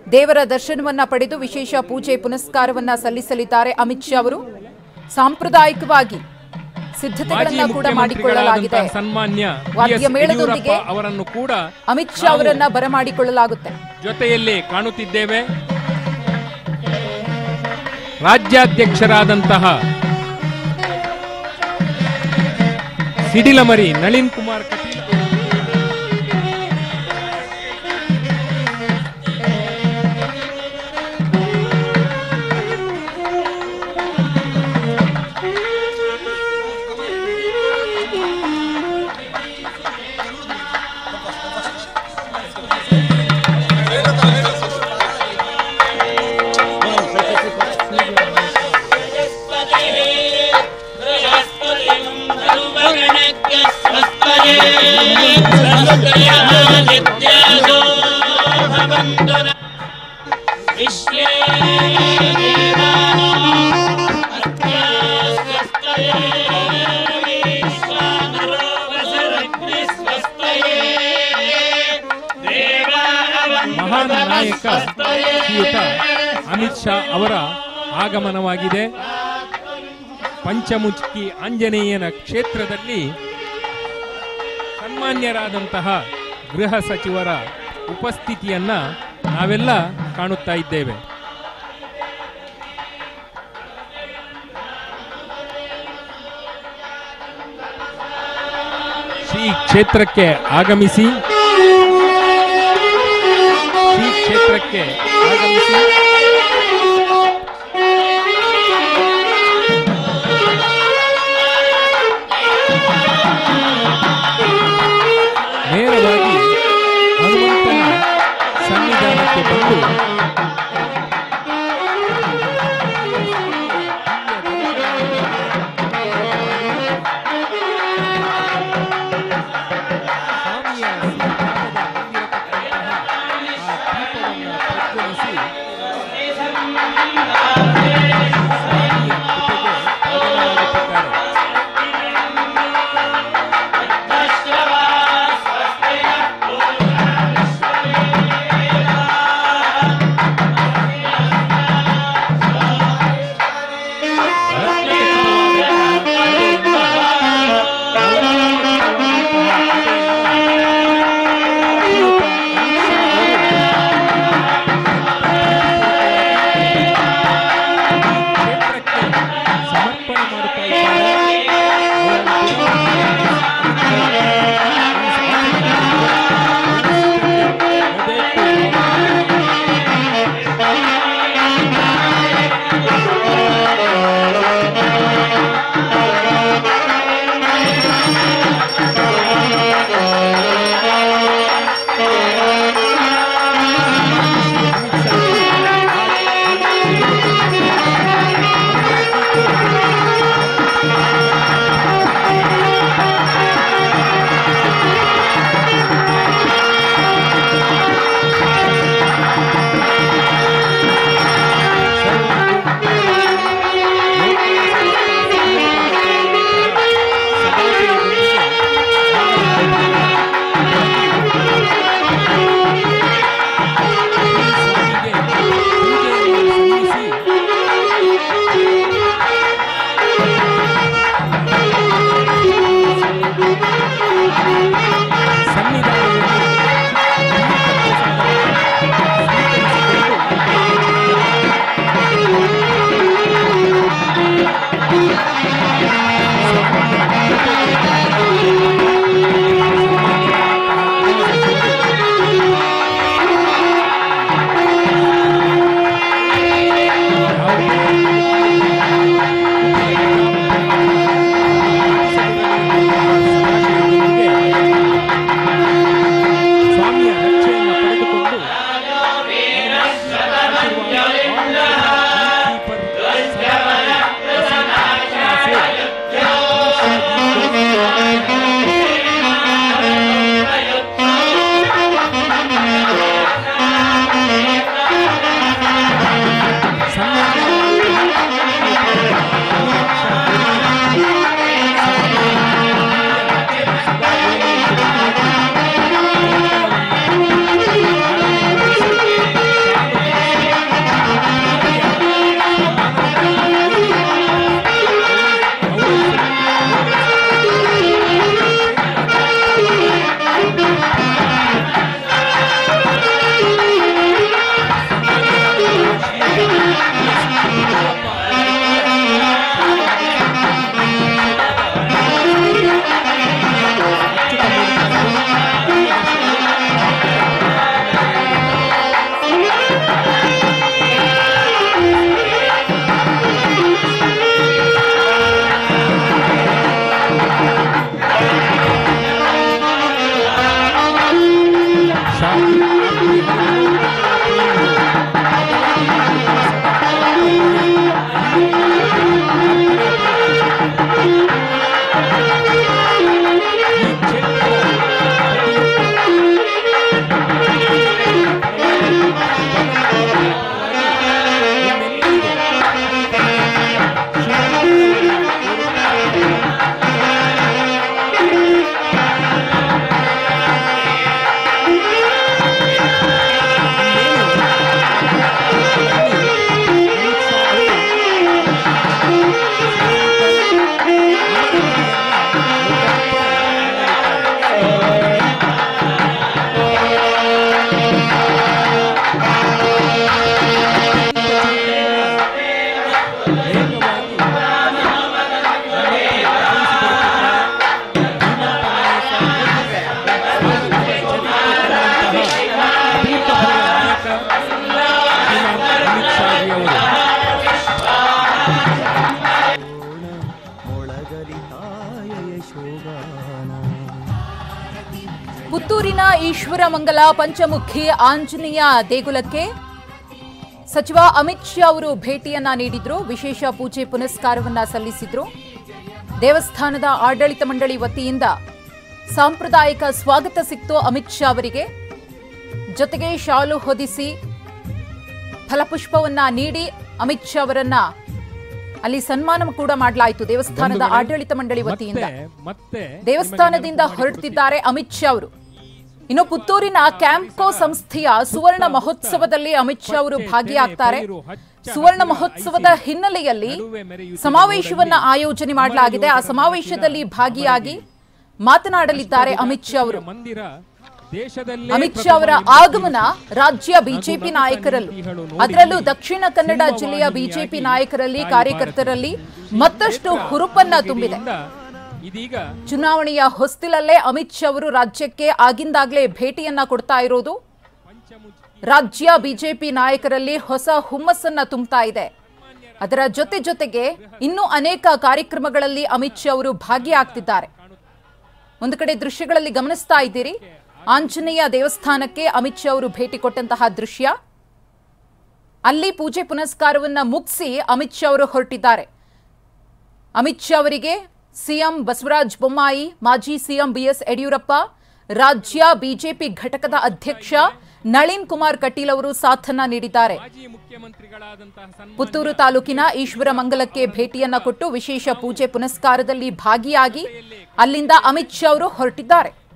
ದೇವರ ದರ್ಶನವನ್ನ ಪಡೆದು ವಿಶೇಷ ಪೂಜೆ ಪುನಸ್ಕಾರವನ್ನ ಸಲ್ಲಿಸಲಿದ್ದಾರೆ ಅಮಿತ್ ಶಾ ಅವರು ಸಾಂಪ್ರದಾಯಿಕವಾಗಿ ಮಾಜಿ ಸಿದ್ಧತೆಗಳನ್ನ ಕೂಡ ಮುಖ್ಯಮಂತ್ರಿಗಳಾದಂತಹ ಮಾಡಿಕೊಳ್ಳಲಾಗಿದೆ ಸನ್ಮಾನ್ಯ ಬಿ. ವಾದ್ಯ ಎಸ್. ಮೇಳದೊಂದಿಗೆ ಯಡಿಯೂರಪ್ಪ ಅವರನ್ನು ಕೂಡ ಅಮಿತ್ ಶಾ ಅವರನ್ನ ಬರಮಾಡಿಕೊಳ್ಳಲಾಗುತ್ತೆ ಜೊತೆಯಲ್ಲಿ ಕಾಣುತ್ತಿದ್ದೇವೆ ರಾಜ್ಯಾಧ್ಯಕ್ಷರಾದಂತಹ ಸಿಡಿಲಮರಿ ನಳಿನ್ ಕುಮಾರ್ ಕಟೀಲ್ ಮಹಾನ್ ನಾಯಕ ಶ್ರೀಯುತ ಅಮಿತ್ ಶಾ ಅವರ ಆಗಮನವಾಗಿದೆ ಪಂಚಮುಖಿ ಆಂಜನೇಯನ ಕ್ಷೇತ್ರದಲ್ಲಿ ಸನ್ಮಾನ್ಯರಾದಂತಹ ಗೃಹ ಸಚಿವರ ಉಪಸ್ಥಿತಿಯನ್ನ ನಾವೆಲ್ಲ ಕಾಣುತ್ತಾ ಇದ್ದೇವೆ ಶ್ರೀ ಕ್ಷೇತ್ರಕ್ಕೆ ಆಗಮಿಸಿ ಶ್ರೀ ಕ್ಷೇತ್ರಕ್ಕೆ ಆಗಮಿಸಿ ನೇರವಾಗಿ ಹನುಮಂತನ ಸನ್ನಿಧಾನಕ್ಕೆ ಬಂದು ಸ್ವಾಮಿಯ ಸಿಂಹಾಸನದ ಮುಂದಿರತಕ್ಕಂತಹ ಆ ದೀಪವನ್ನು ಪ್ರಜ್ವಲಿಸಿ ಸ್ವಾಮಿಯ ಕೃಪೆಗೆ ಪಾತ್ರರಾಗುತ್ತಿದ್ದಾರೆ. ಈಶ್ವರ ಮಂಗಲ ಪಂಚಮುಖಿ ಆಂಜನೇಯ ದೇಗುಲಕ್ಕೆ ಸಚಿವ ಅಮಿತ್ ಶಾ ಅವರು ಭೇಟಿಯನ್ನ ನೀಡಿದ್ರು ವಿಶೇಷ ಪೂಜೆ ಪುನಸ್ಕಾರವನ್ನ ಸಲ್ಲಿಸಿದ್ರು ದೇವಸ್ಥಾನದ ಆಡಳಿತ ಮಂಡಳಿ ವತಿಯಿಂದ ಸಾಂಪ್ರದಾಯಿಕ ಸ್ವಾಗತ ಸಿಕ್ತು ಅಮಿತ್ ಶಾ ಅವರಿಗೆ ಜೊತೆಗೆ ಶಾಲು ಹೊದಿಸಿ ಫಲಪುಷ್ಪವನ್ನ ನೀಡಿ ಅಮಿತ್ ಶಾ ಅವರನ್ನ ಅಲ್ಲಿ ಸನ್ಮಾನ ಕೂಡ ಮಾಡಲಾಯಿತು ದೇವಸ್ಥಾನದ ಬಂಧುಗಳೇ, ಆಡಳಿತ ಮಂಡಳಿ ವತಿಯಿಂದ ಮತ್ತೆ ಮತ್ತೆ ದೇವಸ್ಥಾನದಿಂದ ನಿಮಗೆ ನೆನಪು ಹೊರಡ್ತಿದ್ದಾರೆ ಅಮಿತ್ ಶಾ ಅವರು ಇನ್ನು ಪುತ್ತೂರಿನ ಕ್ಯಾಂಪ್ಕೋ ಸಂಸ್ಥೆಯ ಸುವರ್ಣ ಮಹೋತ್ಸವದಲ್ಲಿ ಅಮಿತ್ ಶಾ ಅವರು ಭಾಗಿಯಾಗ್ತಾರೆ ಸುವರ್ಣ ಮಹೋತ್ಸವದ ಹಿನ್ನೆಲೆಯಲ್ಲಿ ಸಮಾವೇಶವನ್ನ ಆಯೋಜನೆ ಮಾಡಲಾಗಿದೆ ಆ ಸಮಾವೇಶದಲ್ಲಿ ಭಾಗಿಯಾಗಿ ಮಾತನಾಡಲಿದ್ದಾರೆ ಅಮಿತ್ ಶಾ ಅವರು ಮಂದಿರ ದೇಶದಲ್ಲೇ ಅಮಿತ್ ಶಾ ಅವರ ಪ್ರಥಮ ಆಗಮನ ರಾಜ್ಯ ಬಿಜೆಪಿ ನಾಯಕರಲ್ಲೂ ಅದರಲ್ಲೂ ದಕ್ಷಿಣ ಕನ್ನಡ ಜಿಲ್ಲೆಯ ಬಿಜೆಪಿ ನಾಯಕರಲ್ಲಿ ಕಾರ್ಯಕರ್ತರಲ್ಲಿ ಮತ್ತಷ್ಟು ಹುರುಪನ್ನ ತುಂಬಿದೆ ಇಂದ ಇದೀಗ ಚುನಾವಣೆಯ ಹೊಸ್ತಿಲಲ್ಲೇ ಅಮಿತ್ ಶಾ ಅವರು ರಾಜ್ಯಕ್ಕೆ ಆಗಿಂದಾಗ್ಲೇ ಭೇಟಿಯನ್ನ ಕೊಡ್ತಾ ಇರೋದು ರಾಜ್ಯ ಬಿಜೆಪಿ ನಾಯಕರಲ್ಲಿ ಹೊಸ ಹುಮ್ಮಸ್ಸನ್ನ ತುಂಬುತ್ತಾ ಇದೆ ಅದರ ಜೊತೆ ಜೊತೆಗೆ ಇನ್ನೂ ಅನೇಕ ಕಾರ್ಯಕ್ರಮಗಳಲ್ಲಿ ಅಮಿತ್ ಶಾ ಅವರು ಭಾಗಿಯಾಗ್ತಿದ್ದಾರೆ ಒಂದು ಕಡೆ ದೃಶ್ಯಗಳಲ್ಲಿ ಗಮನಿಸ್ತಾ ಇದ್ದೀರಿ ಆಂಜನೇಯ ದೇವಸ್ಥಾನಕ್ಕೆ ಅಮಿತ್ ಶಾ ಅವರು ಭೇಟಿ ಕೊಟ್ಟಂತಹ ದೃಶ್ಯ ಅಲ್ಲಿ ಪೂಜೆ ಪುನಸ್ಕಾರವನ್ನ ಮುಗಿಸಿ ಅಮಿತ್ ಶಾ ಅವರು ಹೊರಟಿದ್ದಾರೆ ಅಮಿತ್ ಶಾ ಅವರಿಗೆ ಸಿಎಂ ಬಸವರಾಜ ಬೊಮ್ಮಾಯಿ ಮಾಜಿ ಸಿಎಂ ಬಿಎಸ್ ಯಡಿಯೂರಪ್ಪ ರಾಜ್ಯ ಬಿಜೆಪಿ ಘಟಕದ ಅಧ್ಯಕ್ಷ ನಳಿನ್ ಕುಮಾರ್ ಕಟೀಲ್ ಅವರು ಸಾಥನ್ನ ನೀಡಿದ್ದಾರೆ ಮಾಜಿ ಮುಖ್ಯಮಂತ್ರಿಗಳಾದಂತಹ ಸನ್ಮಾನ್ಯ ಪುತ್ತೂರು ತಾಲೂಕಿನ ಈಶ್ವರ ಮಂಗಲಕ್ಕೆ ಭೇಟಿಯನ್ನ ಕೊಟ್ಟು ವಿಶೇಷ ಪೂಜೆ ಪುನಸ್ಕಾರದಲ್ಲಿ ಭಾಗಿಯಾಗಿ ಅಲ್ಲಿಂದ ಅಮಿತ್ ಶಾ ಅವರು ಹೊರಟಿದ್ದಾರೆ